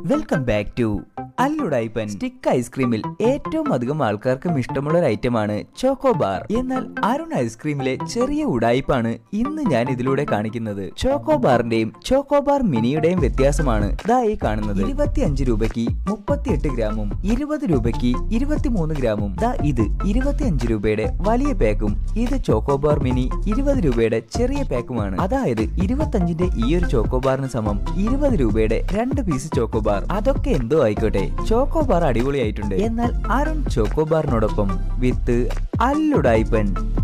welcome back to അല്ലുടായിപ്പൻ stick ഐസ്ക്രീമിൽ ഏറ്റവും അധികം ആൾക്കാർക്കും ഇഷ്ടമുള്ള ഒരു ഐറ്റമാണ് ചോക്കോ ബാർ എന്നാൽ അരുൺ ഐസ്ക്രീമിലെ ചെറിയ ഉടായിപ്പാണ് ഇന്ന് ഞാൻ ഇതിലൂടെ കാണിക്കുന്നത് ചോക്കോ ബാറിന്റെയും ചോക്കോ ബാർ മിനിയുടെയും വ്യത്യാസമാണ് ദാ ഈ കാണുന്നത് ഇരുപത്തിയഞ്ച് രൂപയ്ക്ക് മുപ്പത്തിയെട്ട് ഗ്രാമും ഇരുപത് രൂപയ്ക്ക് ഇരുപത്തിമൂന്ന് ഗ്രാമും ദാ ഇത് ഇരുപത്തിയഞ്ച് രൂപയുടെ വലിയ പാക്കും ഇത് ചോക്കോ ബാർ മിനി ഇരുപത് രൂപയുടെ ചെറിയ പാക്കുമാണ് അതായത് ഇരുപത്തഞ്ചിന്റെ ഈ ഒരു ചോക്കോ ബാറിന് സമം ഇരുപത് രൂപയുടെ രണ്ട് പീസ് ചോക്കോ ബാർ അതൊക്കെ എന്തോ ആയിക്കോട്ടെ ചോക്കോ ബാർ അടിപൊളിയായിട്ടുണ്ട് എന്നാൽ അരുൺ ചോക്കോ ബാറിനോടൊപ്പം വിത്ത് അല്ലുടായിപ്പൻ